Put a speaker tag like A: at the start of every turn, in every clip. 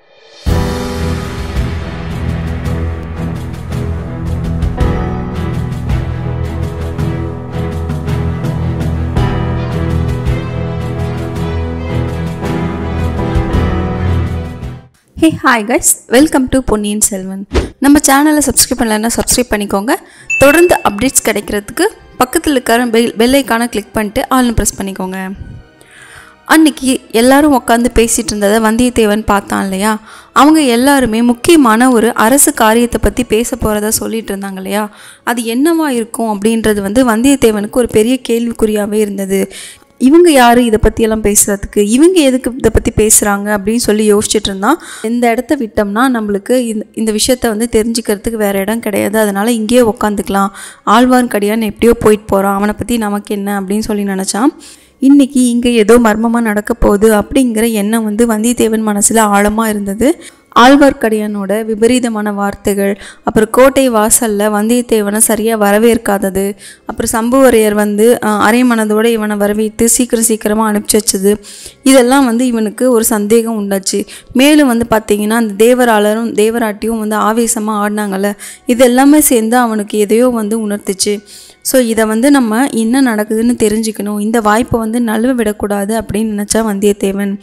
A: hey hi guys welcome to Ponniyin Selvan நம்ம சேனலை subscribe பண்ணலைன்னா சப்ஸ்கிரைப் பண்ணிக்கோங்க தொடர்ந்து அப்டேட்ஸ் கிடைக்கிறதுக்கு பக்கத்தில் இருக்கிற பெல் பெல்லைக்கான கிளிக் பண்ணிட்டு ஆல்னு ப்ரெஸ் பண்ணிக்கோங்க அன்னைக்கு எல்லாரும் உட்காந்து பேசிகிட்டு இருந்ததை வந்தியத்தேவன் பார்த்தான் இல்லையா அவங்க எல்லாருமே முக்கியமான ஒரு அரசு காரியத்தை பற்றி பேச போகிறதா சொல்லிட்டு இருந்தாங்க இல்லையா அது என்னவா இருக்கும் அப்படின்றது வந்து வந்தியத்தேவனுக்கு ஒரு பெரிய கேள்விக்குறியாகவே இருந்தது இவங்க யார் இதை பற்றியெல்லாம் பேசுகிறதுக்கு இவங்க எதுக்கு இதை பற்றி பேசுகிறாங்க அப்படின்னு சொல்லி யோசிச்சுட்டு இருந்தான் இந்த இடத்த விட்டோம்னா நம்மளுக்கு இந்த இந்த விஷயத்த வந்து தெரிஞ்சுக்கிறதுக்கு வேறு இடம் கிடையாது அதனால் இங்கேயே உட்காந்துக்கலாம் ஆழ்வார்க்கடியான் எப்படியோ போயிட்டு போகிறான் அவனை பற்றி நமக்கு என்ன அப்படின்னு சொல்லி நினச்சான் இன்றைக்கி இங்கே ஏதோ மர்மமாக நடக்க போகுது அப்படிங்கிற எண்ணம் வந்து வந்தியத்தேவன் மனசில் ஆழமாக இருந்தது ஆழ்வார்க்கடியானோட விபரீதமான வார்த்தைகள் அப்புறம் கோட்டை வாசலில் வந்தியத்தேவனை சரியாக வரவேற்காதது அப்புறம் சம்புவரையர் வந்து அஹ், அரை மனதோடு இவனை வரவேற்று சீக்கிரம் சீக்கிரமாக அனுப்பிச்சி வச்சது இதெல்லாம் வந்து இவனுக்கு ஒரு சந்தேகம் உண்டாச்சு மேலும் வந்து பார்த்திங்கன்னா அந்த தேவராளரும் தேவராட்டியும் வந்து ஆவேசமாக ஆடினாங்கல்ல இது எல்லாமே சேர்ந்து அவனுக்கு எதையோ வந்து உணர்த்துச்சு ஸோ இதை வந்து நம்ம என்ன நடக்குதுன்னு தெரிஞ்சுக்கணும் இந்த வாய்ப்பை வந்து நழுவ விடக்கூடாது அப்படின்னு நினச்சா வந்தியத்தேவன்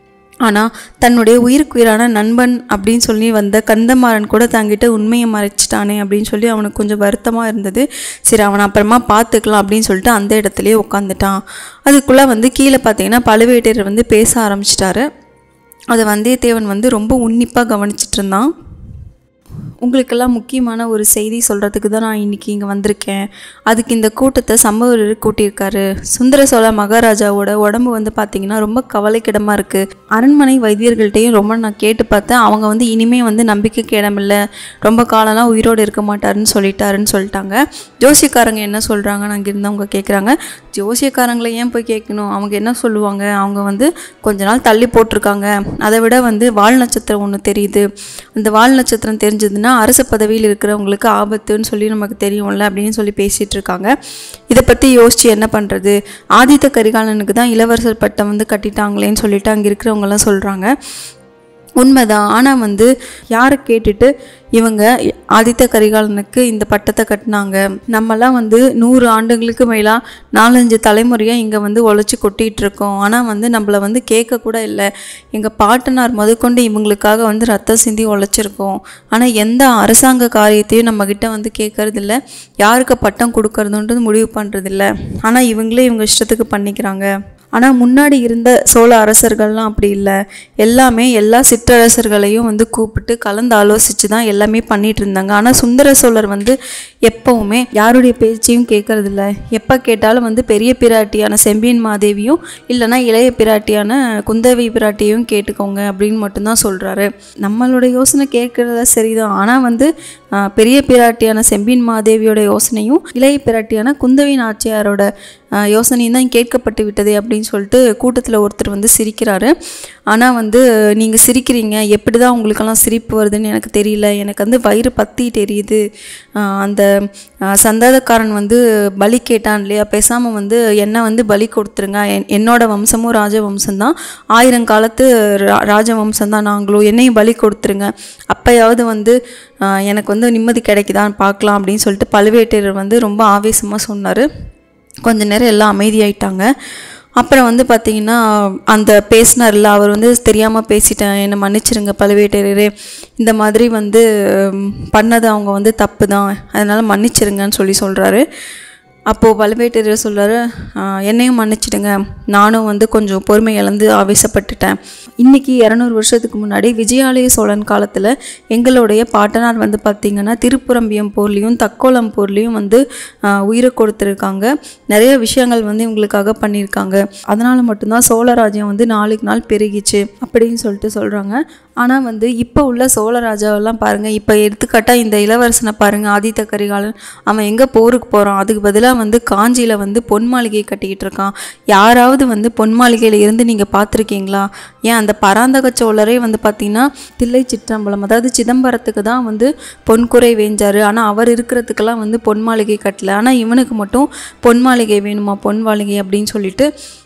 A: ஆனால் தன்னுடைய உயிருக்குயிரான நண்பன் அப்படின்னு சொல்லி வந்த கந்தமாறன் கூட தங்கிட்ட உண்மையை மறைச்சிட்டானே அப்படின்னு சொல்லி அவனுக்கு கொஞ்சம் வருத்தமாக இருந்தது சரி அவனை அப்புறமா பார்த்துக்கலாம் அப்படின்னு சொல்லிட்டு அந்த இடத்துலயே உட்காந்துட்டான் அதுக்குள்ளே வந்து கீழே பார்த்தீங்கன்னா பழுவேட்டையர் வந்து பேச ஆரம்பிச்சிட்டாரு அதை வந்தியத்தேவன் வந்து ரொம்ப உன்னிப்பாக கவனிச்சிட்டு இருந்தான் உங்களுக்கெல்லாம் முக்கியமான ஒரு செய்தி சொல்கிறதுக்கு தான் நான் இன்றைக்கி இங்கே வந்திருக்கேன் அதுக்கு இந்த கூட்டத்தை சம்பவரர் கூட்டியிருக்காரு சுந்தர சோழ மகாராஜாவோட உடம்பு வந்து பார்த்திங்கன்னா ரொம்ப கவலைக்கிடமாக இருக்குது அரண்மனை வைத்தியர்கள்ட்டையும் ரொம்ப நான் கேட்டு பார்த்தேன் அவங்க வந்து இனிமே வந்து நம்பிக்கைக்கு இடமில்லை ரொம்ப காலம்லாம் உயிரோடு இருக்க மாட்டாருன்னு சொல்லிட்டாருன்னு சொல்லிட்டாங்க ஜோசியக்காரங்க என்ன சொல்கிறாங்கன்னு அங்கே இருந்தவங்க கேட்குறாங்க ஜோசியக்காரங்களை ஏன் போய் கேட்கணும் அவங்க என்ன சொல்லுவாங்க அவங்க வந்து கொஞ்ச நாள் தள்ளி போட்டிருக்காங்க அதை விட வந்து வால் நட்சத்திரம் ஒன்று தெரியுது அந்த வால் நட்சத்திரம் தெரிஞ்சதுன்னா அரச பதவியில் இருக்கிறவங்களுக்கு ஆபத்துன்னு சொல்லி நமக்கு தெரியும்ல அப்படின்னு சொல்லி பேசிகிட்டு இருக்காங்க இதை பற்றி யோசித்து என்ன பண்ணுறது ஆதித்த கரிகாலனுக்கு தான் இளவரசர் பட்டம் வந்து கட்டிட்டாங்களேன்னு சொல்லிட்டு அங்கே இருக்கிறவங்கலாம் சொல்கிறாங்க உண்மைதான் ஆனால் வந்து யாரை கேட்டுட்டு இவங்க ஆதித்த கரிகாலனுக்கு இந்த பட்டத்தை கட்டினாங்க நம்மலாம் வந்து நூறு ஆண்டுகளுக்கு மேலாக நாலஞ்சு தலைமுறையாக இங்கே வந்து உழைச்சி கொட்டிகிட்டு இருக்கோம் ஆனால் வந்து நம்மளை வந்து கேட்க கூட இல்லை எங்கள் பாட்டனார் முதற்கொண்டு இவங்களுக்காக வந்து ரத்தம் சிந்தி உழைச்சிருக்கோம் ஆனால் எந்த அரசாங்க காரியத்தையும் நம்மக்கிட்ட வந்து கேட்கறதில்ல யாருக்கு பட்டம் கொடுக்கறதுன்றது முடிவு பண்ணுறதில்ல ஆனால் இவங்களே இவங்க இஷ்டத்துக்கு பண்ணிக்கிறாங்க ஆனால் முன்னாடி இருந்த சோழ அரசர்கள்லாம் அப்படி இல்லை எல்லாமே எல்லா சிற்றரசர்களையும் வந்து கூப்பிட்டு கலந்து ஆலோசித்து தான் எல்லாமே பண்ணிட்டு இருந்தாங்க ஆனால் சுந்தர சோழர் வந்து எப்பவுமே யாருடைய பேச்சையும் கேட்கறதில்ல எப்போ கேட்டாலும் வந்து பெரிய பிராட்டியான செம்பியன் மாதேவியும் இல்லைன்னா இளைய பிராட்டியான குந்தவி பிராட்டியையும் கேட்டுக்கோங்க அப்படின்னு மட்டும்தான் சொல்கிறாரு நம்மளோட யோசனை கேட்குறதா சரிதான் ஆனால் வந்து ஆஹ், பெரிய பிராட்டியான செம்பியன் மாதேவியோட யோசனையும் இளைய பிராட்டியான குந்தவி நாச்சியாரோட ஆஹ், யோசனையும் தான் கேட்கப்பட்டு விட்டதே அப்படின்னு சொல்லிட்டு கூட்டத்தில் ஒருத்தர் வந்து சிரிக்கிறாரு ஆனால் வந்து நீங்கள் சிரிக்கிறீங்க எப்படி தான் உங்களுக்கெல்லாம் சிரிப்பு வருதுன்னு எனக்கு தெரியல எனக்கு வந்து வயிறு பத்தி தெரியுது ஆஹ், அந்த ஆஹ், சந்தாதக்காரன் வந்து பலி கேட்டான் இல்லையா பேசாமல் வந்து என்னை வந்து பலி கொடுத்துருங்க என் என்னோட வம்சமும் ராஜவம்சம் தான் ஆயிரம் காலத்து ரா- ராஜவம்சம் தான் நாங்களும் என்னையும் பலி கொடுத்துருங்க அப்பயாவது வந்து ஆஹ், எனக்கு வந்து நிம்மதி கிடைக்குதான்னு பார்க்கலாம் அப்படின்னு சொல்லிட்டு பழுவேட்டையர் வந்து ரொம்ப ஆவேசமாக சொன்னார் கொஞ்ச நேரம் எல்லாம் அமைதியாயிட்டாங்க அப்புறம் வந்து பார்த்தீங்கன்னா அந்த பேசினார்ல அவர் வந்து தெரியாமல் பேசிட்டேன் என்னை மன்னிச்சிருங்க பழுவேட்டரையரே இந்த மாதிரி வந்து ம், பண்ணது அவங்க வந்து தப்பு தான் அதனால் மன்னிச்சிருங்கன்னு சொல்லி சொல்கிறாரு அப்போது பழுவேட்டரையர் சொல்கிறாரு என்னையும் மன்னிச்சிடுங்க நானும் வந்து கொஞ்சம் பொறுமை இழந்து ஆவேசப்பட்டுட்டேன் இன்றைக்கி இரநூறு வருஷத்துக்கு முன்னாடி விஜயாலய சோழன் காலத்தில் எங்களுடைய பாட்டனார் வந்து பார்த்திங்கன்னா திருப்புரம்பியம் போர்லேயும் தக்கோலம் போர்லேயும் வந்து ஆஹ், உயிரை கொடுத்துருக்காங்க நிறைய விஷயங்கள் வந்து இவங்களுக்காக பண்ணியிருக்காங்க அதனால் மட்டும்தான் சோழராஜ்யம் வந்து நாளுக்கு நாள் பெருகிச்சு அப்படின்னு சொல்லிட்டு சொல்கிறாங்க ஆனால் வந்து இப்போ உள்ள சோழராஜாவெல்லாம் பாருங்கள் இப்போ எடுத்துக்காட்டாக இந்த இளவரசனை பாருங்கள் ஆதித்த கரிகாலன் அவன் எங்கே போருக்கு போகிறான் அதுக்கு பதிலாக வந்து காஞ்சியில் வந்து பொன் மாளிகை கட்டிக்கிட்டு இருக்கான் யாராவது வந்து பொன் மாளிகையில் இருந்து நீங்கள் பார்த்துருக்கீங்களா ஏன் அந்த பராந்தக சோழரே வந்து பார்த்தீங்கன்னா தில்லை சிற்றம்பலம் அதாவது சிதம்பரத்துக்கு தான் வந்து பொன்குறை வேஞ்சார் ஆனால் அவர் இருக்கிறதுக்கெல்லாம் வந்து பொன் மாளிகை கட்டல ஆனால் இவனுக்கு மட்டும் பொன் மாளிகை வேணுமா பொன் மாளிகை அப்படின்னு சொல்லிட்டு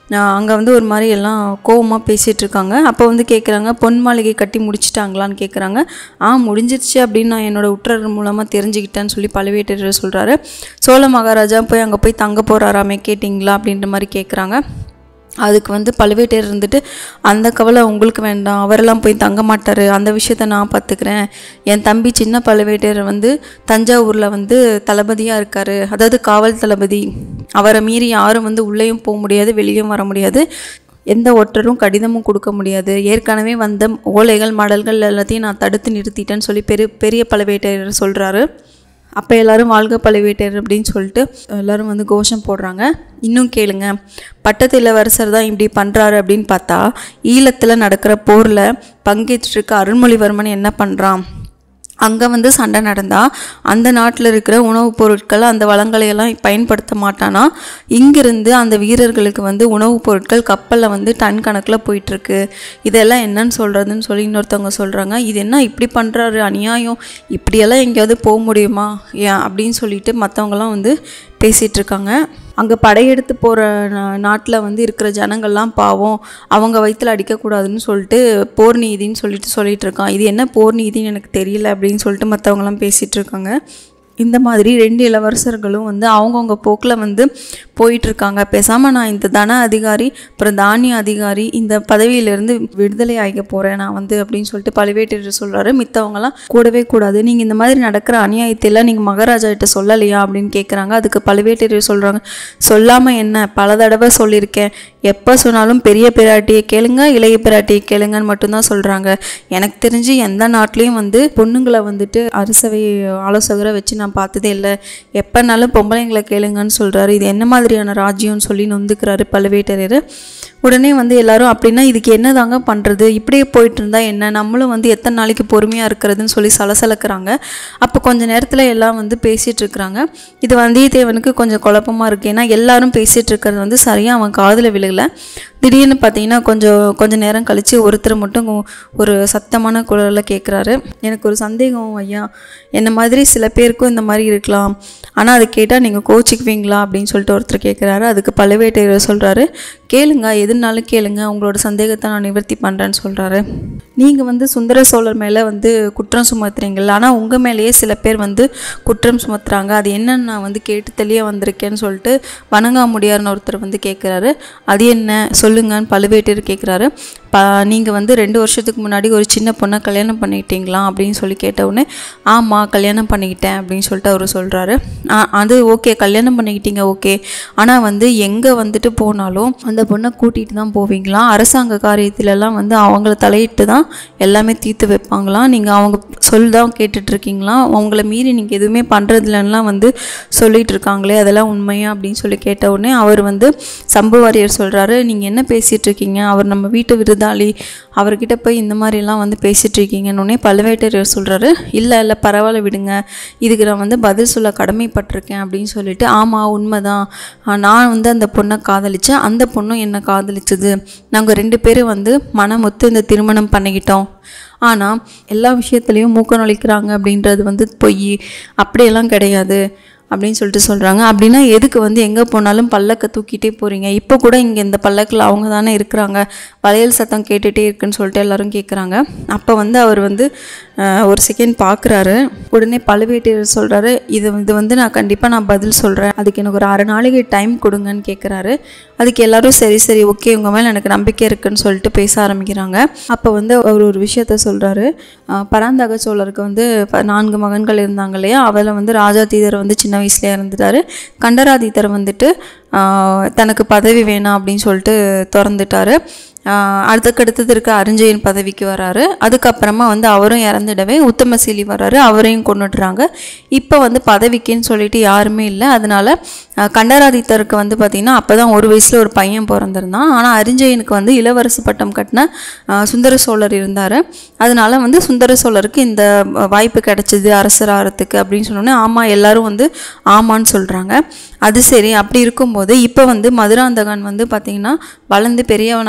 A: அங்கே வந்து ஒரு மாதிரி எல்லாம் கோவமாக பேசிகிட்டு இருக்காங்க அப்போ வந்து கேட்குறாங்க பொன் மாளிகை கட்டி முடிச்சிட்டாங்களான்னு கேட்குறாங்க ஆ முடிஞ்சிருச்சு அப்படின்னு நான் என்னோட உற்றர் மூலமாக தெரிஞ்சுக்கிட்டேன்னு சொல்லி பழுவேட்டரையர் சொல்கிறாரு சோழ மகாராஜா போய் அங்கே போய் தங்க போகிறாராமே கேட்டிங்களா அப்படின்ற மாதிரி கேட்குறாங்க அதுக்கு வந்து பழுவேட்டையர் இருந்துட்டு அந்த கவலை உங்களுக்கு வேண்டாம் அவரெல்லாம் போய் தங்க மாட்டார் அந்த விஷயத்த நான் பார்த்துக்கிறேன் என் தம்பி சின்ன பழுவேட்டையர் வந்து தஞ்சாவூரில் வந்து தளபதியாக இருக்கார் அதாவது காவல் தளபதி அவரை மீறி யாரும் வந்து உள்ளேயும் போக முடியாது வெளியும் வர முடியாது எந்த ஒற்றரும் கடிதமும் கொடுக்க முடியாது ஏற்கனவே வந்த ஓலைகள் மடல்கள் எல்லாத்தையும் நான் தடுத்து நிறுத்திட்டேன்னு சொல்லி பெரிய பெரிய பழுவேட்டையர் சொல்கிறாரு அப்போ எல்லாரும் வாழ்க பழுவேட்டர் அப்படின்னு சொல்லிட்டு எல்லாரும் வந்து கோஷம் போடுறாங்க இன்னும் கேளுங்க பட்டத்து இளவரசர் தான் இப்படி பண்ணுறாரு அப்படின்னு பார்த்தா ஈழத்தில் நடக்கிற போரில் பங்கேற்றிருக்க அருள்மொழிவர்மன் என்ன பண்ணுறான் அங்கே வந்து சண்டை நடந்தால் அந்த நாட்டில் இருக்கிற உணவுப் பொருட்கள் அந்த வளங்களை எல்லாம் பயன்படுத்த மாட்டானா இங்கிருந்து அந்த வீரர்களுக்கு வந்து உணவுப் பொருட்கள் கப்பலில் வந்து டன் கணக்கில் போயிட்டுருக்கு இதெல்லாம் என்னன்னு சொல்கிறதுன்னு சொல்லி இன்னொருத்தவங்க சொல்கிறாங்க இது என்ன இப்படி பண்ணுறாரு அநியாயம் இப்படியெல்லாம் எங்கேயாவது போக முடியுமா ஏன் அப்படின்னு சொல்லிட்டு மற்றவங்களாம் வந்து பேசிகிட்டு இருக்காங்க அங்கே படையெடுத்து போகிற நாட்டில் வந்து இருக்கிற ஜனங்கள்லாம் பாவம் அவங்க வயிற்றில் அடிக்கக்கூடாதுன்னு சொல்லிட்டு போர் நீதின்னு சொல்லிட்டு சொல்லிட்டு இருக்கான் இது என்ன போர் நீதின்னு எனக்கு தெரியல அப்படின்னு சொல்லிட்டு மற்றவங்களாம் பேசிகிட்டு இருக்காங்க இந்த மாதிரி ரெண்டு இளவரசர்களும் வந்து அவங்கவுங்க போக்கில் வந்து போயிட்டுருக்காங்க பேசாமல் நான் இந்த தன அதிகாரி அப்புறம் தானிய அதிகாரி இந்த பதவியிலேருந்து விடுதலை ஆகிக்க போகிறேன் நான் வந்து அப்படின்னு சொல்லிட்டு பழுவேட்டரையர் சொல்கிறாரு மித்தவங்கலாம் கூடவே கூடாது நீங்கள் இந்த மாதிரி நடக்கிற அநியாயத்தையெல்லாம் நீங்கள் மகாராஜா கிட்ட சொல்லலையா அப்படின்னு கேட்குறாங்க அதுக்கு பழுவேட்டரையர் சொல்கிறாங்க சொல்லாமல் என்ன பல தடவை சொல்லியிருக்கேன் எப்போ சொன்னாலும் பெரிய பிராட்டியை கேளுங்க இளைய பிராட்டியை கேளுங்கன்னு மட்டும்தான் சொல்கிறாங்க எனக்கு தெரிஞ்சு எந்த நாட்டிலையும் வந்து பொண்ணுங்களை வந்துட்டு அரசவை ஆலோசகரை வச்சு நான் பார்த்ததே இல்லை எப்போனாலும் பொம்பளைங்களை கேளுங்கன்னு சொல்கிறாரு இது என்ன மாதிரியான ராஜ்யம்னு சொல்லி நொந்துக்கிறாரு பழுவேட்டரையர் உடனே வந்து எல்லாரும் அப்படின்னா இதுக்கு என்னதாங்க பண்ணுறது இப்படியே போயிட்டு இருந்தா என்ன நம்மளும் வந்து எத்தனை நாளைக்கு பொறுமையாக இருக்கிறதுன்னு சொல்லி சலசலக்கிறாங்க அப்போ கொஞ்ச நேரத்தில் எல்லாம் வந்து பேசிகிட்டு இருக்கிறாங்க இது வந்தியத்தேவனுக்கு கொஞ்சம் குழப்பமாக இருக்குது ஏன்னா எல்லாரும் பேசிகிட்டு இருக்கிறது வந்து சரியாக அவன் காதில் விழுகல திடீர்னு பார்த்தீங்கன்னா கொஞ்சம் கொஞ்ச நேரம் கழித்து ஒருத்தர் மட்டும் ஒரு சத்தமான குரலில் கேட்குறாரு எனக்கு ஒரு சந்தேகம் ஐயா என்ன மாதிரி சில பேருக்கும் இந்த மாதிரி இருக்கலாம் ஆனால் அதை கேட்டால் நீங்கள் கோச்சிக்குவீங்களா அப்படின்னு சொல்லிட்டு ஒருத்தர் கேட்குறாரு அதுக்கு பழுவேட்டையர் சொல்கிறாரு கேளுங்க எதுனாலும் கேளுங்க உங்களோட சந்தேகத்தை நான் நிவர்த்தி பண்ணுறேன்னு சொல்கிறாரு நீங்கள் வந்து சுந்தர சோழர் மேலே வந்து குற்றம் சுமத்துறீங்கள ஆனால் உங்கள் மேலேயே சில பேர் வந்து குற்றம் சுமத்துறாங்க அது என்னன்னு நான் வந்து கேட்டு தெளிய வந்திருக்கேன்னு சொல்லிட்டு வணங்காமுடியார்னு ஒருத்தர் வந்து கேட்குறாரு அது என்ன சொல்லுங்கன்னு பழுவேட்டையர் கேட்குறாரு ப நீங்கள் வந்து ரெண்டு வருஷத்துக்கு முன்னாடி ஒரு சின்ன பொண்ணை கல்யாணம் பண்ணிக்கிட்டீங்களா அப்படின்னு சொல்லி கேட்ட உடனே ஆமாம் கல்யாணம் பண்ணிக்கிட்டேன் அப்படின்னு சொல்லிட்டு அவர் சொல்கிறாரு அது ஓகே கல்யாணம் பண்ணிக்கிட்டீங்க ஓகே ஆனால் வந்து எங்கே வந்துட்டு போனாலும் அந்த பொண்ணை கூட்டிகிட்டு தான் போவீங்களாம் அரசாங்க காரியத்திலலாம் வந்து அவங்கள தலையிட்டு தான் எல்லாமே தீர்த்து வைப்பாங்களாம் நீங்கள் அவங்க சொல் தான் கேட்டுட்ருக்கீங்களாம் அவங்கள மீறி நீங்கள் எதுவுமே பண்ணுறதுலலாம் வந்து சொல்லிட்டு இருக்காங்களே அதெல்லாம் உண்மையா அப்படின்னு சொல்லி கேட்ட உடனே அவர் வந்து சம்புவாரியர் சொல்கிறாரு நீங்கள் என்ன பேசிகிட்டு இருக்கீங்க அவர் நம்ம வீட்டு விருதாளி அவர்கிட்ட போய் இந்த மாதிரிலாம் வந்து பேசிகிட்டு இருக்கீங்கன்னு பழுவேட்டரையர் சொல்கிறாரு இல்லை இல்லை பரவாயில்ல விடுங்க இதுக்கு நான் வந்து பதில் சொல்ல கடமைப்பட்டிருக்கேன் அப்படின்னு சொல்லிட்டு ஆமாம் உண்மைதான் நான் வந்து அந்த பொண்ணை காதலித்தேன் அந்த பொண்ணும் என்னை காதலிச்சது நாங்கள் ரெண்டு பேரும் வந்து மனமொத்து இந்த திருமணம் பண்ணிக்கிட்டோம் ஆனால் எல்லா விஷயத்துலேயும் மூக்க நுழைக்கிறாங்க அப்படின்றது வந்து பொய் அப்படியெல்லாம் கிடையாது அப்படின்னு சொல்லிட்டு சொல்கிறாங்க அப்படின்னா எதுக்கு வந்து எங்கே போனாலும் பல்லக்கை தூக்கிட்டே போகிறீங்க இப்போ கூட இங்கே இந்த பல்லக்கில் அவங்க தானே இருக்கிறாங்க வளையல் சத்தம் கேட்டுகிட்டே இருக்குன்னு சொல்லிட்டு எல்லாரும் கேட்குறாங்க அப்போ வந்து அவர் வந்து ஒரு செகண்ட் பார்க்குறாரு உடனே பழுவேட்டையர் சொல்கிறாரு இது இது வந்து நான் கண்டிப்பாக நான் பதில் சொல்கிறேன் அதுக்கு எனக்கு ஒரு அரை நாளைக்கு டைம் கொடுங்கன்னு கேட்குறாரு அதுக்கு எல்லாரும் சரி சரி ஓகே உங்கள் மேலே எனக்கு நம்பிக்கை இருக்குன்னு சொல்லிட்டு பேச ஆரம்பிக்கிறாங்க அப்போ வந்து அவர் ஒரு விஷயத்த சொல்கிறாரு பராந்தக சோழருக்கு வந்து நான்கு மகன்கள் இருந்தாங்க இல்லையா அவளை வந்து ராஜாதீதர் வந்து சின்ன வயசுலேயே இருந்துட்டார் கண்டராதீதர் வந்துட்டு தனக்கு பதவி வேணாம் அப்படின்னு சொல்லிட்டு திறந்துட்டார் அடுத்தக்கடுத்தது இருக்க அரிஞ்சயன் பதவிக்கு வராரு அதுக்கப்புறமா வந்து அவரும் இறந்துடவே உத்தமசீலி வராரு அவரையும் கொண்டுடுறாங்க இப்போ வந்து பதவிக்குன்னு சொல்லிட்டு யாருமே இல்லை அதனால கண்டராதித்தருக்கு வந்து பார்த்திங்கன்னா அப்போ தான் ஒரு வயசில் ஒரு பையன் பிறந்திருந்தான் ஆனால் அரிஞ்சயனுக்கு வந்து இளவரசு பட்டம் கட்டின சுந்தர சோழர் இருந்தார் அதனால வந்து சுந்தர சோழருக்கு இந்த வாய்ப்பு கிடைச்சிது அரசர் ஆகிறதுக்கு அப்படின்னு சொன்னோன்னே ஆமாம் எல்லாரும் வந்து ஆமான்னு சொல்கிறாங்க அது சரி அப்படி இருக்கும்போது இப்போ வந்து மதுராந்தகன் வந்து பார்த்திங்கன்னா வளர்ந்து பெரியவன் ஆயிட்டான்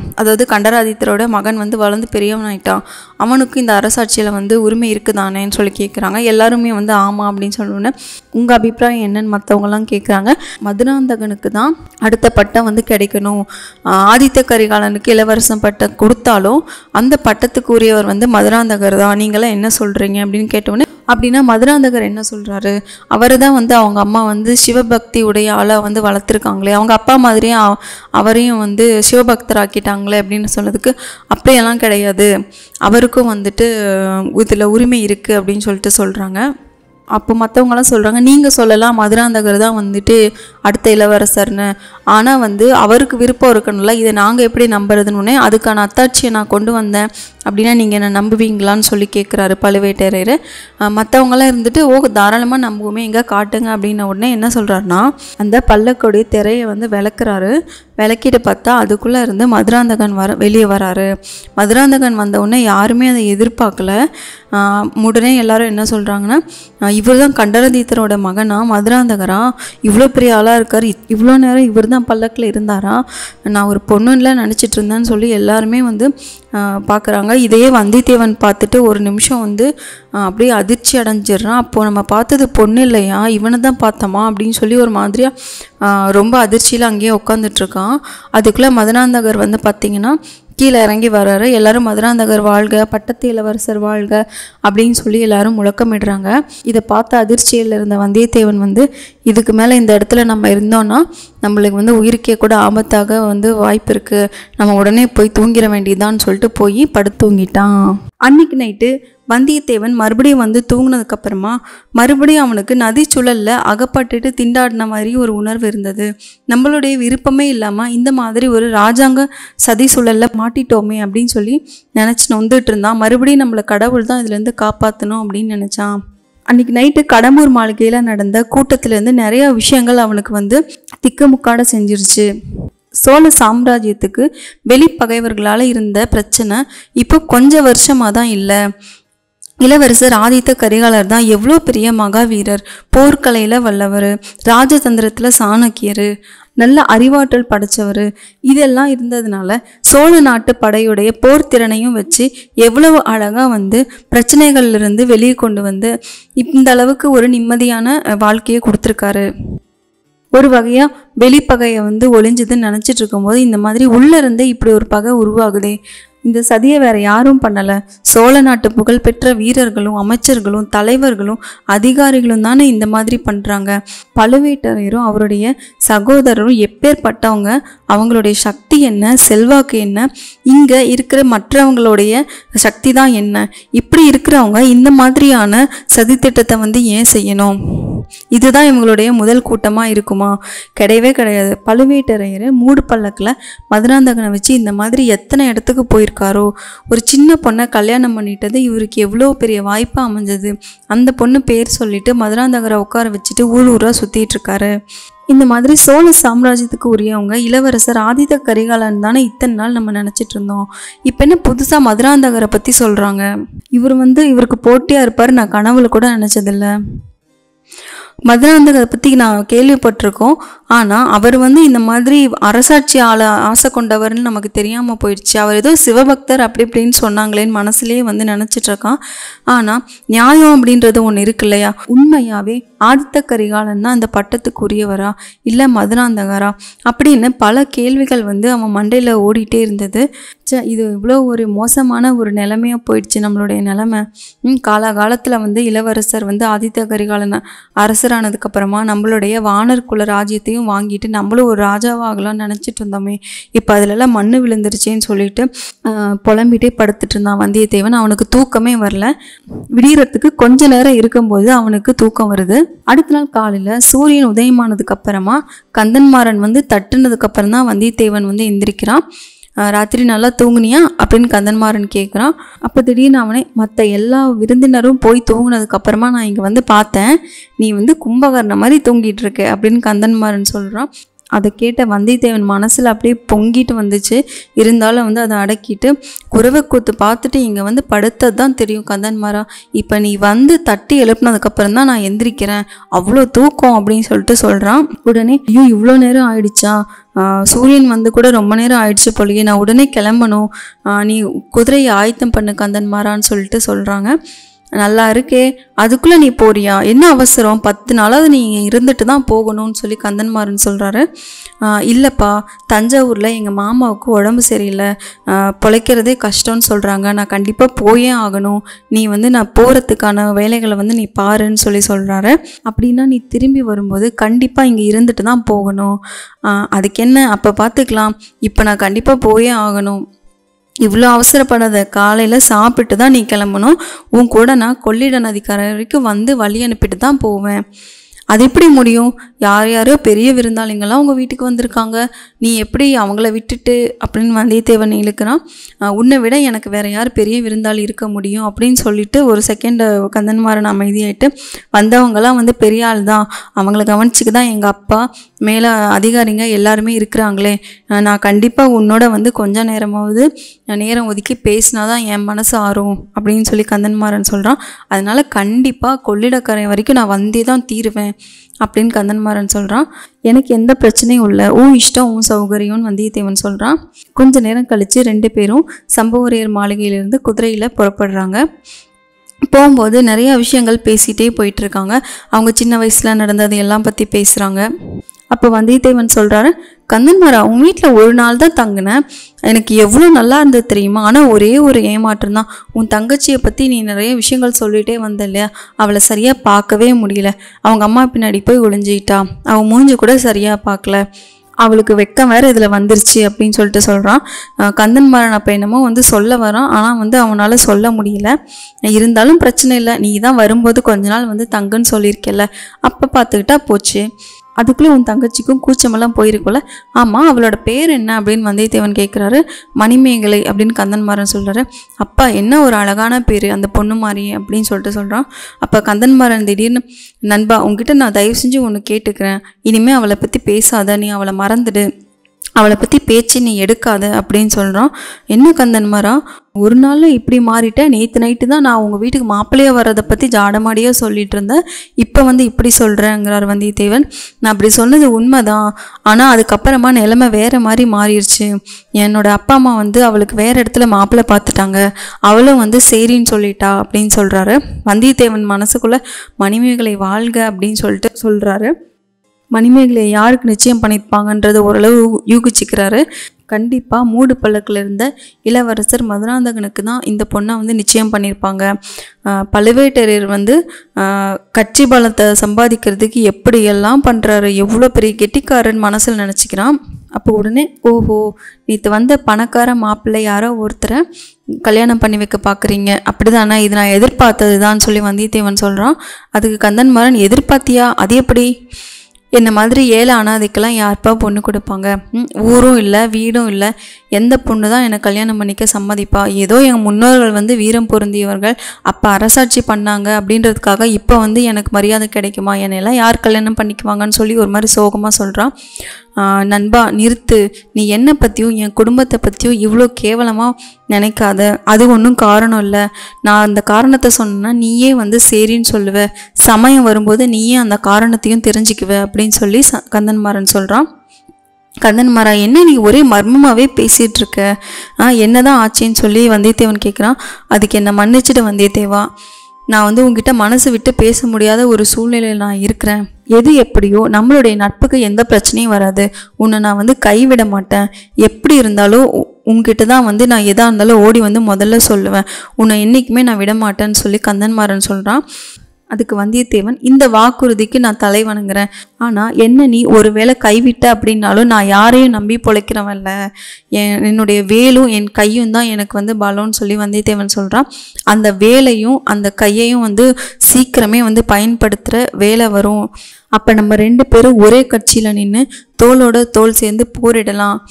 A: அதாவது கண்டராதித்தரோட மகன் வந்து வளர்ந்து பெரியவன் ஆயிட்டான் அவனுக்கு இந்த அரசாட்சியில் வந்து உரிமை இருக்குதானேன்னு சொல்லி கேட்குறாங்க எல்லாருமே வந்து ஆமாம் அப்படின்னு சொன்னோன்னே உங்கள் அபிப்பிராயம் என்னன்னு மற்றவங்கலாம் கேட்குறாங்க மதுராந்தகனுக்கு தான் அடுத்த பட்டம் வந்து கிடைக்கணும் ஆஹ் ஆதித்த கரிகாலனுக்கு இளவரசன் பட்டம் கொடுத்தாலும் அந்த பட்டத்துக்கு உரியவர் வந்து மதுராந்தகர் தான் நீங்களாம் என்ன சொல்கிறீங்க அப்படின்னு கேட்டோன்னே அப்படின்னா மதுராந்தகர் என்ன சொல்கிறாரு அவர் தான் வந்து அவங்க அம்மா வந்து சிவபக்தி உடைய ஆளாக வந்து வளர்த்துருக்காங்களே அவங்க அப்பா மாதிரியே அவ- அவரையும் வந்து சிவபக்தராக்கிட்டாங்களே அப்படின்னு சொன்னதுக்கு அப்படியெல்லாம் கிடையாது அவருக்கும் வந்துட்டு இதில் உரிமை இருக்குது அப்படின்னு சொல்லிட்டு சொல்கிறாங்க அப்போ மற்றவங்களாம் சொல்கிறாங்க நீங்கள் சொல்லலாம் மதுராந்தகர் தான் வந்துட்டு அடுத்த இளவரசர்னு ஆனால் வந்து அவருக்கு விருப்பம் இருக்கணும்ல இதை நாங்கள் எப்படி நம்புறதுன்னு அதுக்கான அத்தாட்சியை நான் கொண்டு வந்தேன் அப்படின்னா நீங்கள் என்ன நம்புவீங்களான்னு சொல்லி கேட்குறாரு பழுவேட்டரையர் மற்றவங்களாம் இருந்துட்டு ஓ தாராளமாக நம்புவோமே எங்கே காட்டுங்க அப்படின்ன உடனே என்ன சொல்கிறாருன்னா அந்த பல்லக்கோடைய திரையை வந்து விளக்குறாரு விளக்கிட்டு பார்த்தா அதுக்குள்ளே இருந்து மதுராந்தகன் வர வெளியே வராரு மதுராந்தகன் வந்த உடனே யாருமே அதை எதிர்பார்க்கல ஆஹ் உடனே எல்லாரும் என்ன சொல்கிறாங்கன்னா இவர் தான் கண்டரதீத்தரோட மகனா மதுராந்தகரா இவ்வளோ பெரிய ஆளாக இருக்கார் இவ்வளோ நேரம் இவர் தான் பல்லக்கில் இருந்தாரா நான் ஒரு பொண்ணுல நினச்சிட்டு இருந்தேன்னு சொல்லி எல்லாருமே வந்து பார்க்குறாங்க இதையே வந்தியத்தேவன் பார்த்துட்டு ஒரு நிமிஷம் வந்து ஆஹ் அப்படியே அதிர்ச்சி அடைஞ்சிடுறான் அப்போது நம்ம பார்த்தது பொண்ணு இல்லையா இவனை தான் பார்த்தோமா அப்படின்னு சொல்லி ஒரு மாதிரியாக ரொம்ப அதிர்ச்சியில் அங்கேயே உட்காந்துட்ருக்கான் அதுக்குள்ளே மதுராந்தகர் வந்து பார்த்திங்கன்னா கீழே இறங்கி வர்றாரு எல்லாரும் மதுராந்தகர் வாழ்க பட்டத்து இளவரசர் வாழ்க அப்படின்னு சொல்லி எல்லாரும் முழக்கமிடுறாங்க இதை பார்த்த அதிர்ச்சியில் இருந்த வந்தியத்தேவன் வந்து இதுக்கு மேலே இந்த இடத்துல நம்ம இருந்தோன்னா நம்மளுக்கு வந்து உயிருக்கே கூட ஆபத்தாக வந்து வாய்ப்பு இருக்குது நம்ம உடனே போய் தூங்கிட வேண்டியதான்னு சொல்லிட்டு போய் படுத்து தூங்கிட்டான் அன்னைக்கு நைட்டு வந்தியத்தேவன் மறுபடியும் வந்து தூங்கினதுக்கு அப்புறமா மறுபடியும் அவனுக்கு நதி சுழல்ல அகப்பட்டுட்டு திண்டாடின மாதிரி ஒரு உணர்வு இருந்தது நம்மளுடைய விருப்பமே இல்லாமல் இந்த மாதிரி ஒரு ராஜாங்க சதி சுழல்ல மாட்டிட்டோமே அப்படின்னு சொல்லி நினச்சி நொந்துட்டு இருந்தான் மறுபடியும் நம்மளை கடவுள் தான் இதுலேருந்து காப்பாற்றணும் அப்படின்னு நினச்சான் அன்னைக்கு நைட்டு கடம்பூர் மாளிகையில் நடந்த கூட்டத்திலேருந்து நிறைய விஷயங்கள் அவனுக்கு வந்து திக்குமுக்காட செஞ்சிருச்சு சோழ சாம்ராஜ்யத்துக்கு வெளிப்பகைவர்களால் இருந்த பிரச்சனை இப்போ கொஞ்ச வருஷமாக தான் இல்லை இளவரசர் ஆதித்த கரிகாலர் தான் எவ்வளோ பெரிய மகாவீரர் போர்க்கலையில் வல்லவர் ராஜதந்திரத்தில் சாணக்கியர் நல்ல அறிவாற்றல் படைச்சவர் இதெல்லாம் இருந்ததுனால சோழ நாட்டு படையுடைய போர் திறனையும் வச்சு எவ்வளவு அழகாக வந்து பிரச்சனைகள்ல இருந்து வெளியே கொண்டு வந்து இந்த அளவுக்கு ஒரு நிம்மதியான அஹ், வாழ்க்கையை கொடுத்துருக்காரு ஒரு வகையாக வெளிப்பகையை வந்து ஒளிஞ்சுதுன்னு நினச்சிட்டு இருக்கும்போது இந்த மாதிரி உள்ளே இருந்தே இப்படி ஒரு பகை உருவாகுதே இந்த சதியை வேற யாரும் பண்ணலை சோழ நாட்டு புகழ்பெற்ற வீரர்களும் அமைச்சர்களும் தலைவர்களும் அதிகாரிகளும் தானே இந்த மாதிரி பண்ணுறாங்க பழுவேட்டரையரும் அவருடைய சகோதரரும் எப்பேற்பட்டவங்க அவங்களுடைய சக்தி என்ன செல்வாக்கு என்ன இங்கே இருக்கிற மற்றவங்களுடைய சக்தி தான் என்ன இப்படி இருக்கிறவங்க இந்த மாதிரியான சதித்திட்டத்தை வந்து ஏன் செய்யணும் இதுதான் இவங்களுடைய முதல் கூட்டமாக இருக்குமா கிடையவே கிடையாது பழுவேட்டரையர் மூடு பல்லக்கில் மதுராந்தகனை வச்சு இந்த மாதிரி எத்தனை இடத்துக்கு போயிருக்காரோ ஒரு சின்ன பொண்ணை கல்யாணம் பண்ணிட்டது இவருக்கு எவ்வளோ பெரிய வாய்ப்பாக அமைஞ்சது அந்த பொண்ணு பேர் சொல்லிட்டு மதுராந்தகரை உட்கார வச்சுட்டு ஊர் ஊராக சுற்றிட்டு இருக்காரு இந்த மாதிரி சோழ சாம்ராஜ்யத்துக்கு உரியவங்க இளவரசர் ஆதித்த கரிகாலன் தானே இத்தனை நாள் நம்ம நினச்சிட்டு இருந்தோம் இப்போ என்ன புதுசாக மதுராந்தகரை பற்றி சொல்கிறாங்க இவர் வந்து இவருக்கு போட்டியாக இருப்பார் நான் கனவுல கூட நினச்சதில்ல மதுராந்தகரை பற்றி நான் கேள்விப்பட்டிருக்கோம் ஆனால் அவர் வந்து இந்த மாதிரி அரசாட்சி ஆள ஆசை கொண்டவர்னு நமக்கு தெரியாமல் போயிடுச்சு அவர் ஏதோ சிவபக்தர் அப்படி இப்படின்னு சொன்னாங்களேன்னு மனசுலேயே வந்து நினச்சிட்டு இருக்கான் ஆனால் நியாயம் அப்படின்றது ஒன்று இருக்கு இல்லையா உண்மையாகவே ஆதித்த கரிகாலன் தான் அந்த பட்டத்துக்குரியவரா இல்லை மதுராந்தகரா அப்படின்னு பல கேள்விகள் வந்து அவன் மண்டையில் ஓடிட்டே இருந்தது ச்சே இது இவ்வளோ ஒரு மோசமான ஒரு நிலைமையாக போயிடுச்சு நம்மளுடைய நிலைமை ம், காலாகாலத்தில் வந்து இளவரசர் வந்து ஆதித்த கரிகாலன் அரசரானதுக்கப்புறமா நம்மளுடைய வானர் குல ராஜ்யத்தையும் வாங்கிட்டு நம்மளும் ஒரு ராஜாவாகலாம்னு நினச்சிட்டு இருந்தோமே இப்போ அதிலெல்லாம் மண்ணு விழுந்துருச்சேன்னு சொல்லிட்டு ஆஹ், புலம்பிட்டே படுத்துட்டு இருந்தான் வந்தியத்தேவன் அவனுக்கு தூக்கமே வரல விடியறதுக்கு கொஞ்ச நேரம் இருக்கும்போது அவனுக்கு தூக்கம் வருது அடுத்த நாள் காலையில் சூரியன் உதயமானதுக்கு அப்புறமா கந்தன்மாறன் வந்து தட்டுனதுக்கு அப்புறம் தான் வந்தியத்தேவன் வந்து எந்திரிக்கிறான் ஆஹ் ராத்திரி நல்லா தூங்குனியா அப்படின்னு கந்தன்மாறன் கேட்குறான் அப்போ திடீர்னு அவனே மற்ற எல்லா விருந்தினரும் போய் தூங்குனதுக்கு அப்புறமா நான் இங்கே வந்து பார்த்தேன் நீ வந்து கும்பகர்ண மாதிரி தூங்கிட்டு இருக்க அப்படின்னு கந்தன்மாறன் சொல்கிறான் அதை கேட்ட வந்தியத்தேவன் மனசில் அப்படியே பொங்கிட்டு வந்துச்சு இருந்தாலும் வந்து அதை அடக்கிட்டு குறவை கூத்து பார்த்துட்டு இங்கே வந்து படுத்தது தான் தெரியும் கந்தன்மாரா இப்போ நீ வந்து தட்டி எழுப்புனதுக்கப்புறம் தான் நான் எந்திரிக்கிறேன் அவ்வளோ தூக்கம் அப்படின்னு சொல்லிட்டு சொல்கிறான் உடனே ஐயோ இவ்வளோ நேரம் ஆயிடுச்சா ஆஹ் சூரியன் வந்து கூட ரொம்ப நேரம் ஆயிடுச்சு போலயே நான் உடனே கிளம்பணும் ஆஹ் நீ குதிரையை ஆயத்தம் பண்ணு கந்தன்மாரான்னு சொல்லிட்டு சொல்கிறாங்க நல்லா இருக்கே அதுக்குள்ளே நீ போறியா என்ன அவசரம் பத்து நாளாவது நீ இங்க இருந்துட்டு தான் போகணும்னு சொல்லி கந்தன்மாறன் சொல்கிறாரு இல்லைப்பா தஞ்சாவூரில் எங்கள் மாமாவுக்கு உடம்பு சரியில்லை ஆஹ் பிழைக்கிறதே கஷ்டம்னு சொல்கிறாங்க நான் கண்டிப்பாக போயே ஆகணும் நீ வந்து நான் போகிறதுக்கான வேலைகளை வந்து நீ பாருன்னு சொல்லி சொல்கிறாரு அப்படின்னா நீ திரும்பி வரும்போது கண்டிப்பாக இங்கே இருந்துட்டு தான் போகணும் ஆஹ் அதுக்கு என்ன அப்போ பார்த்துக்கலாம் இப்போ நான் கண்டிப்பாக போயே ஆகணும் இவ்வளோ அவசரப்படாத காலையில் சாப்பிட்டு தான் நீ கிளம்பணும் உன் கூட நான் கொள்ளிட நதிக்கரை வரைக்கும் வந்து வழி அனுப்பிட்டு தான் போவேன் அது எப்படி முடியும் யார் யாரோ பெரிய விருந்தாளிங்கெல்லாம் உங்கள் வீட்டுக்கு வந்திருக்காங்க நீ எப்படி அவங்கள விட்டுட்டு அப்படின்னு வந்தியத்தேவன் இழுக்கிறான் "ஆஹ், உன்னை விட எனக்கு வேற யார் பெரிய விருந்தாளி இருக்க முடியும் அப்படின்னு சொல்லிட்டு ஒரு செகண்ட் கந்தன்மாறன் அமைதியாயிட்டு வந்தவங்கலாம் வந்து பெரிய ஆள் தான் அவங்கள கவனிச்சுக்கு தான் எங்கள் அப்பா மேலே அதிகாரிங்க எல்லாருமே இருக்கிறாங்களே ஆஹ், நான் கண்டிப்பாக உன்னோட வந்து கொஞ்ச நேரமாவது நான் நேரம் ஒதுக்கி பேசினா தான் என் மனசு ஆறும் அப்படின்னு சொல்லி கந்தன்மாறன் சொல்கிறான் அதனால கண்டிப்பாக கொள்ளிடக்கரை வரைக்கும் நான் வந்தே தான் தீருவேன் அப்படின்னு கந்தன்மாறன் சொல்கிறான் எனக்கு எந்த பிரச்சனையும் இல்லை உன் இஷ்டம் உன் சௌகரியம்னு வந்தியத்தேவன் சொல்கிறான் கொஞ்ச நேரம் கழித்து ரெண்டு பேரும் சம்புவரையர் மாளிகையிலேருந்து குதிரையில் புறப்படுறாங்க போகும்போது நிறைய விஷயங்கள் பேசிகிட்டே போயிட்டுருக்காங்க அவங்க சின்ன வயசில் நடந்தது எல்லாம் பற்றி பேசுகிறாங்க அப்போ வந்தியத்தேவன் சொல்கிறாரு கந்தன்மாரா உன் வீட்டில் ஒரு நாள் தான் தங்கினேன் எனக்கு எவ்வளோ நல்லா இருந்தது தெரியுமா ஆனால் ஒரே ஒரு ஏமாற்றம் தான் உன் தங்கச்சியை பற்றி நீ நிறைய விஷயங்கள் சொல்லிகிட்டே வந்த இல்லையா அவளை சரியாக பார்க்கவே முடியல அவங்க அம்மா பின்னாடி போய் ஒளிஞ்சிக்கிட்டா அவன் மூஞ்சி கூட சரியாக பார்க்கல அவளுக்கு வெக்கம் வேற இதில் வந்துருச்சு அப்படின்னு சொல்லிட்டு சொல்கிறான் கந்தன்மாரன் அப்போ என்னமோ வந்து சொல்ல வரான் ஆனால் வந்து அவனால் சொல்ல முடியல இருந்தாலும் பிரச்சனை இல்லை நீ தான் வரும்போது கொஞ்ச நாள் வந்து தங்குன்னு சொல்லியிருக்கல அப்போ பார்த்துக்கிட்டா போச்சு அதுக்குள்ளே உன் தங்கச்சிக்கும் கூச்சமெல்லாம் போயிருக்கும்ல ஆமாம் அவளோட பேர் என்ன அப்படின்னு வந்தியத்தேவன் கேட்குறாரு மணிமேகலை அப்படின்னு கந்தன்மாறன் சொல்கிறாரு அப்பா என்ன ஒரு அழகான பேர் அந்த பொண்ணு மாதிரி அப்படின்னு சொல்லிட்டு சொல்கிறான் அப்போ கந்தன்மாறன் திடீர்னு நண்பா உங்ககிட்ட நான் தயவு செஞ்சு ஒன்று கேட்டுக்கிறேன் இனிமேல் அவளை பற்றி பேசாத நீ அவளை மறந்துடு அவளை பற்றி பேச்சு நீ எடுக்காத அப்படின்னு சொல்கிறான் என்ன கந்தன்மாரா ஒரு நாள் இப்படி மாறிட்டேன் நேற்று நைட்டு தான் நான் உங்கள் வீட்டுக்கு மாப்பிள்ளையாக வர்றதை பற்றி ஜாடமாடியாக சொல்லிட்டு இருந்தேன் இப்போ வந்து இப்படி சொல்கிறேங்கிறார் வந்தியத்தேவன் நான் அப்படி சொன்னது உண்மைதான் ஆனால் அதுக்கப்புறமா நிலைமை வேறு மாதிரி மாறிடுச்சு என்னோட அப்பா அம்மா வந்து அவளுக்கு வேறு இடத்துல மாப்பிள்ளை பார்த்துட்டாங்க அவளும் வந்து சரின்னு சொல்லிட்டா அப்படின்னு சொல்கிறாரு வந்தியத்தேவன் மனசுக்குள்ளே மணிமேகலை வாழ்க அப்படின்னு சொல்லிட்டு சொல்கிறாரு மணிமேகலை யாருக்கு நிச்சயம் பண்ணியிருப்பாங்கன்றது ஓரளவு யூகிச்சுக்கிறாரு கண்டிப்பாக மூடு பல்லக்கில் இருந்த இளவரசர் மதுராந்தகனுக்கு தான் இந்த பொண்ணை வந்து நிச்சயம் பண்ணியிருப்பாங்க ஆஹ் பழுவேட்டரையர் வந்து ஆஹ் கட்சி பலத்தை சம்பாதிக்கிறதுக்கு எப்படியெல்லாம் பண்ணுறாரு எவ்வளோ பெரிய கெட்டிக்காரன் மனசில் நினச்சிக்கிறான் அப்போ உடனே ஓஹோ நேற்று வந்த பணக்கார மாப்பிள்ளை யாரோ ஒருத்தரை கல்யாணம் பண்ணி வைக்க பார்க்குறீங்க அப்படிதானே இது நான் எதிர்பார்த்தது தான் சொல்லி வந்தியத்தேவன் சொல்கிறான் அதுக்கு கந்தன்மாறன் எதிர்பார்த்தியா அது எப்படி என்ன மாதிரி ஏழை அனாதைக்கெல்லாம் யார்ப்பா பொண்ணு கொடுப்பாங்க ம், ஊரும் இல்லை வீடும் இல்லை எந்த பொண்ணு தான் என்னை கல்யாணம் பண்ணிக்க சம்மதிப்பா ஏதோ எங்கள் முன்னோர்கள் வந்து வீரம் பொருந்தியவர்கள் அப்போ அரசாட்சி பண்ணாங்க அப்படின்றதுக்காக இப்போ வந்து எனக்கு மரியாதை கிடைக்குமா என்னையெல்லாம் யார் கல்யாணம் பண்ணிக்குவாங்கன்னு சொல்லி ஒரு மாதிரி சோகமாக சொல்கிறான் நண்பா நிறுத்து நீ என்னை பற்றியும் என் குடும்பத்தை பற்றியும் இவ்வளோ கேவலமாக நினைக்காத அது ஒன்றும் காரணம் இல்லை நான் அந்த காரணத்தை சொன்னேன்னா நீயே வந்து சரின்னு சொல்லுவ சமயம் வரும்போது நீயே அந்த காரணத்தையும் தெரிஞ்சுக்குவ அப்படின்னு சொல்லி ச கந்தன்மாறன் சொல்கிறான் கந்தன்மாரா என்ன நீ ஒரே மர்மமாகவே பேசிகிட்டு இருக்க ஆ என்னதான் ஆச்சுன்னு சொல்லி வந்தியத்தேவன் கேட்குறான் அதுக்கு என்னை மன்னிச்சிட்டு வந்தியத்தேவா நான் வந்து உங்ககிட்ட மனசு விட்டு பேச முடியாத ஒரு சூழ்நிலையில் நான் இருக்கிறேன் எது எப்படியோ நம்மளுடைய நட்புக்கு எந்த பிரச்சனையும் வராது உன்னை நான் வந்து கைவிட மாட்டேன் எப்படி இருந்தாலும் உ- உன்கிட்ட தான் வந்து நான் எதாக இருந்தாலும் ஓடி வந்து முதல்ல சொல்லுவேன் உன்னை என்றைக்குமே நான் விட மாட்டேன்னு சொல்லி கந்தன்மாறன் சொல்கிறான் அதுக்கு வந்தியத்தேவன் இந்த வாக்குறுதிக்கு நான் தலை வணங்குறேன் ஆனால் என்ன நீ ஒருவேளை கைவிட்ட அப்படின்னாலும் நான் யாரையும் நம்பி பொழைக்கிறவன்ல என் என்னுடைய வேலும் என் கையும் தான் எனக்கு வந்து பலம்னு சொல்லி வந்தியத்தேவன் சொல்கிறான் அந்த வேலையும் அந்த கையையும் வந்து சீக்கிரமே வந்து பயன்படுத்துகிற வேலை வரும் அப்போ நம்ம ரெண்டு பேரும் ஒரே கட்சியில் நின்று தோளோட தோள் சேர்ந்து போரிடலாம்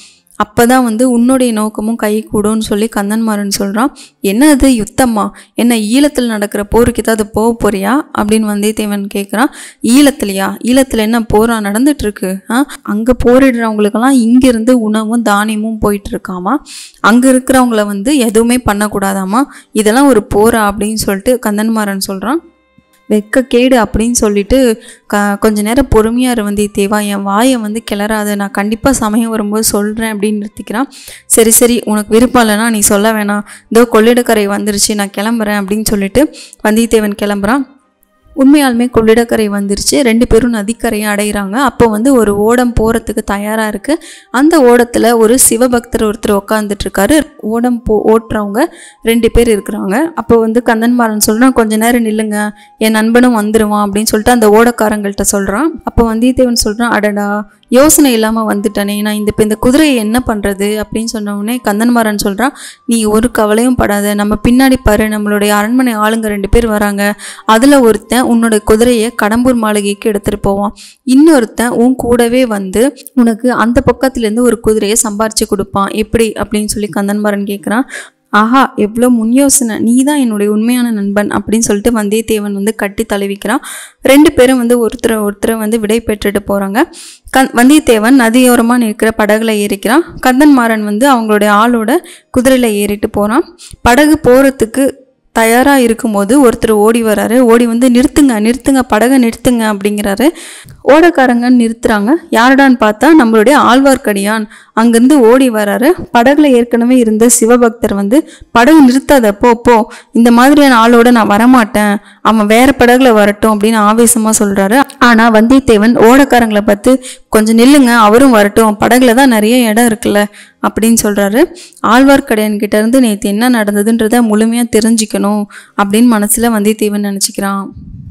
A: அப்போ தான் வந்து உன்னுடைய நோக்கமும் கை கூடும்னு சொல்லி கந்தன்மாறன் சொல்கிறான் என்ன அது யுத்தமா என்ன ஈழத்தில் நடக்கிற போருக்கு ஏதாவது போக போறியா அப்படின்னு வந்தியத்தேவன் கேட்குறான் ஈழத்துலையா ஈழத்தில் என்ன போரா நடந்துட்டு இருக்கு ஆ அங்கே போரிடுறவங்களுக்கெல்லாம் இங்கிருந்து உணவும் தானியமும் போயிட்டு இருக்காமா அங்கே இருக்கிறவங்கள வந்து எதுவுமே பண்ணக்கூடாதாமா இதெல்லாம் ஒரு போரா அப்படின்னு சொல்லிட்டு கந்தன்மாறன் சொல்கிறான் வெட்கக்கேடு அப்படின்னு சொல்லிட்டு க கொஞ்ச நேரம் பொறுமையாக இரு வந்தியத்தேவா என் வாயை வந்து கிளறாத நான் கண்டிப்பாக சமயம் வரும்போது சொல்கிறேன் அப்படின்னு நிறுத்திக்கிறான் சரி சரி உனக்கு விருப்பம் இல்லைன்னா நீ சொல்ல வேணாம் இதோ கொள்ளிடக்கரை வந்துருச்சு நான் கிளம்புறேன் அப்படின்னு சொல்லிட்டு வந்தியத்தேவன் கிளம்புறான் உண்மையாலுமே கொள்ளிடக்கரை வந்துருச்சு ரெண்டு பேரும் நதிக்கரையை அடைகிறாங்க அப்போ வந்து ஒரு ஓடம் போகிறதுக்கு தயாராக இருக்குது அந்த ஓடத்தில் ஒரு சிவபக்தர் ஒருத்தர் உட்காந்துட்டு இருக்காரு ஓடம் போ ஓட்டுறவங்க ரெண்டு பேர் இருக்கிறாங்க அப்போ வந்து கந்தன்மாறன் சொல்கிறான் கொஞ்ச நேரம் நில்லுங்க என் நண்பனும் வந்துடுவான் அப்படின்னு சொல்லிட்டு அந்த ஓடக்காரங்கள்ட்ட சொல்கிறான் அப்போ வந்தியத்தேவன் சொல்கிறான் அடடா யோசனை இல்லாமல் வந்துட்டனே நான் இந்த இப்போ இந்த குதிரையை என்ன பண்ணுறது அப்படின்னு சொன்ன உடனே கந்தன்மாறன் சொல்கிறான் நீ ஒரு கவலையும் படாத நம்ம பின்னாடி பாரு நம்மளுடைய அரண்மனை ஆளுங்க ரெண்டு பேர் வராங்க அதில் ஒருத்தன் உன்னோட குதிரையை கடம்பூர் மாளிகைக்கு எடுத்துகிட்டு போவான் இன்னொருத்தன் உன் கூடவே வந்து உனக்கு அந்த பக்கத்துலேருந்து ஒரு குதிரையை சம்பாரித்து கொடுப்பான் எப்படி அப்படின்னு சொல்லி கந்தன்மாறன் கேட்குறான் ஆஹா எவ்வளோ முன் யோசனை நீ தான் என்னுடைய உண்மையான நண்பன் அப்படின்னு சொல்லிட்டு வந்தியத்தேவன் வந்து கட்டி தழுவிக்கிறான் ரெண்டு பேரும் வந்து ஒருத்தரை ஒருத்தரை வந்து விடை பெற்றுட்டு போகிறாங்க கண் வந்தியத்தேவன் நதியோரமாக நிற்கிற படகுல ஏறிக்கிறான் கந்தன்மாறன் வந்து அவங்களுடைய ஆளோட குதிரையில் ஏறிட்டு போகிறான் படகு போகிறதுக்கு தயாராக இருக்கும்போது ஒருத்தர் ஓடி வராரு ஓடி வந்து நிறுத்துங்க நிறுத்துங்க படகை நிறுத்துங்க அப்படிங்கிறாரு ஓடக்காரங்க நிறுத்துறாங்க யாருடான்னு பார்த்தா நம்மளுடைய ஆழ்வார்க்கடியான் அங்கேருந்து ஓடி வராரு படகுல ஏற்கனவே இருந்த சிவபக்தர் வந்து படகு நிறுத்தாத போ போ இந்த மாதிரியான ஆளோட நான் வரமாட்டேன் அவன் வேற படகுல வரட்டும் அப்படின்னு ஆவேசமாக சொல்கிறாரு ஆனால் வந்தியத்தேவன் ஓடக்காரங்களை பார்த்து கொஞ்சம் நில்லுங்க அவரும் வரட்டும் படகுல தான் நிறைய இடம் இருக்குல்ல அப்படின்னு சொல்கிறாரு ஆழ்வார்க்கடையன் கிட்ட இருந்து நேற்று என்ன நடந்ததுன்றதை முழுமையாக தெரிஞ்சுக்கணும் அப்படின்னு மனசில் வந்தியத்தேவன் நினச்சிக்கிறான்